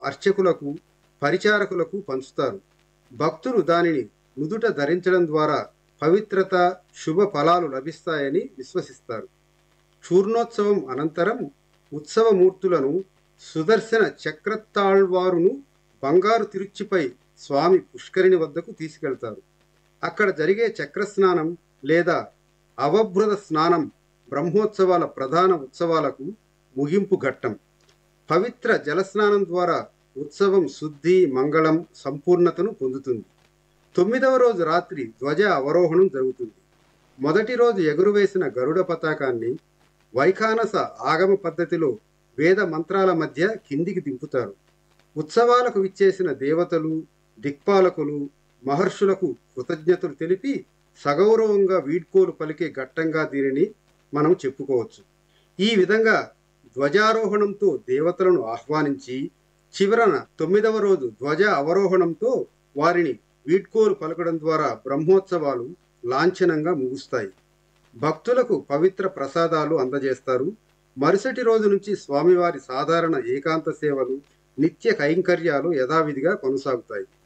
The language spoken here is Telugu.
అర్చకులకు పరిచారకులకు పంచుతారు భక్తులు దానిని నుదుట ధరించడం ద్వారా పవిత్రత శుభ ఫలాలు లభిస్తాయని విశ్వసిస్తారు చూర్ణోత్సవం అనంతరం ఉత్సవమూర్తులను సుదర్శన చక్రతాళ్వారును బంగారు తిరుచిపై స్వామి పుష్కరిణి వద్దకు తీసుకెళ్తారు అక్కడ జరిగే చక్రస్నానం లేదా అవభృత స్నానం బ్రహ్మోత్సవాల ప్రధాన ఉత్సవాలకు ముగింపు ఘట్టం పవిత్ర జలస్నానం ద్వారా ఉత్సవం శుద్ధి మంగళం సంపూర్ణతను పొందుతుంది తొమ్మిదవ రోజు రాత్రి ధ్వజ అవరోహణం జరుగుతుంది మొదటి రోజు ఎగురువేసిన గరుడ పతాకాన్ని వైఖానస ఆగమ పద్ధతిలో వేద మంత్రాల మధ్య కిందికి దింపుతారు ఉత్సవాలకు విచ్చేసిన దేవతలు దిక్పాలకులు మహర్షులకు కృతజ్ఞతలు తెలిపి సగౌరవంగా వీడ్కోలు పలికే ఘట్టంగా దీనిని మనం చెప్పుకోవచ్చు ఈ విధంగా ధ్వజారోహణంతో దేవతలను ఆహ్వానించి చివరన తొమ్మిదవ రోజు ధ్వజ అవరోహణంతో వారిని వీడ్కోలు పలకడం ద్వారా బ్రహ్మోత్సవాలు లాంఛనంగా ముగుస్తాయి భక్తులకు పవిత్ర ప్రసాదాలు అందజేస్తారు మరుసటి రోజు నుంచి స్వామివారి సాధారణ ఏకాంత సేవలు నిత్య కైంకర్యాలు యథావిధిగా కొనసాగుతాయి